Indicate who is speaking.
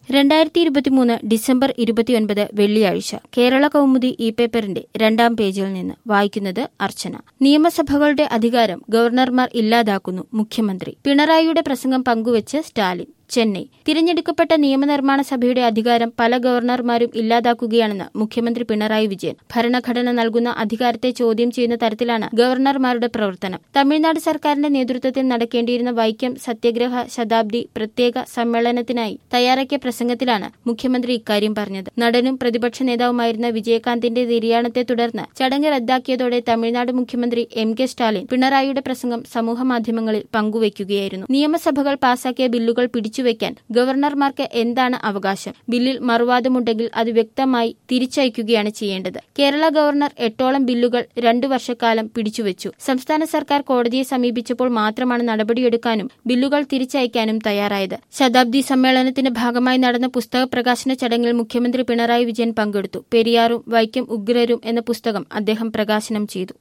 Speaker 1: രണ്ടായിരത്തി ഇരുപത്തിമൂന്ന് ഡിസംബർ ഇരുപത്തിയൊൻപത് വെള്ളിയാഴ്ച കേരള കൗമുദി ഇ പേപ്പറിന്റെ രണ്ടാം പേജിൽ നിന്ന് വായിക്കുന്നത് അർച്ചന നിയമസഭകളുടെ അധികാരം ഗവർണർമാർ ഇല്ലാതാക്കുന്നു മുഖ്യമന്ത്രി പിണറായിയുടെ പ്രസംഗം പങ്കുവച്ച് സ്റ്റാലിൻ ചെന്നൈ തിരഞ്ഞെടുക്കപ്പെട്ട നിയമനിർമ്മാണ സഭയുടെ അധികാരം പല ഗവർണർമാരും ഇല്ലാതാക്കുകയാണെന്ന് മുഖ്യമന്ത്രി പിണറായി വിജയൻ ഭരണഘടന നൽകുന്ന അധികാരത്തെ ചോദ്യം ചെയ്യുന്ന തരത്തിലാണ് ഗവർണർമാരുടെ പ്രവർത്തനം തമിഴ്നാട് സർക്കാരിന്റെ നേതൃത്വത്തിൽ നടക്കേണ്ടിയിരുന്ന വൈക്കം സത്യഗ്രഹ ശതാബ്ദി പ്രത്യേക സമ്മേളനത്തിനായി തയ്യാറാക്കിയ പ്രസംഗത്തിലാണ് മുഖ്യമന്ത്രി ഇക്കാര്യം പറഞ്ഞത് നടനും പ്രതിപക്ഷ നേതാവുമായിരുന്ന വിജയകാന്തിന്റെ നിര്യാണത്തെ തുടർന്ന് ചടങ്ങ് റദ്ദാക്കിയതോടെ തമിഴ്നാട് മുഖ്യമന്ത്രി എം കെ സ്റ്റാലിൻ പിണറായിയുടെ പ്രസംഗം സമൂഹമാധ്യമങ്ങളിൽ പങ്കുവയ്ക്കുകയായിരുന്നു നിയമസഭകൾ പാസാക്കിയ ബില്ലുകൾ പിടിച്ചു വെക്കാൻ ഗവർണർമാർക്ക് എന്താണ് അവകാശം ബില്ലിൽ മറുവാദമുണ്ടെങ്കിൽ അത് വ്യക്തമായി തിരിച്ചയക്കുകയാണ് ചെയ്യേണ്ടത് കേരള ഗവർണർ എട്ടോളം ബില്ലുകൾ രണ്ടു വർഷക്കാലം പിടിച്ചുവെച്ചു സംസ്ഥാന സർക്കാർ കോടതിയെ സമീപിച്ചപ്പോൾ മാത്രമാണ് നടപടിയെടുക്കാനും ബില്ലുകൾ തിരിച്ചയക്കാനും തയ്യാറായത് ശതാബ്ദി സമ്മേളനത്തിന്റെ ഭാഗമായി നടന്ന പുസ്തക പ്രകാശന ചടങ്ങിൽ മുഖ്യമന്ത്രി പിണറായി വിജയൻ പങ്കെടുത്തു പെരിയാറും വൈക്കം ഉഗ്രരും എന്ന പുസ്തകം അദ്ദേഹം പ്രകാശനം ചെയ്തു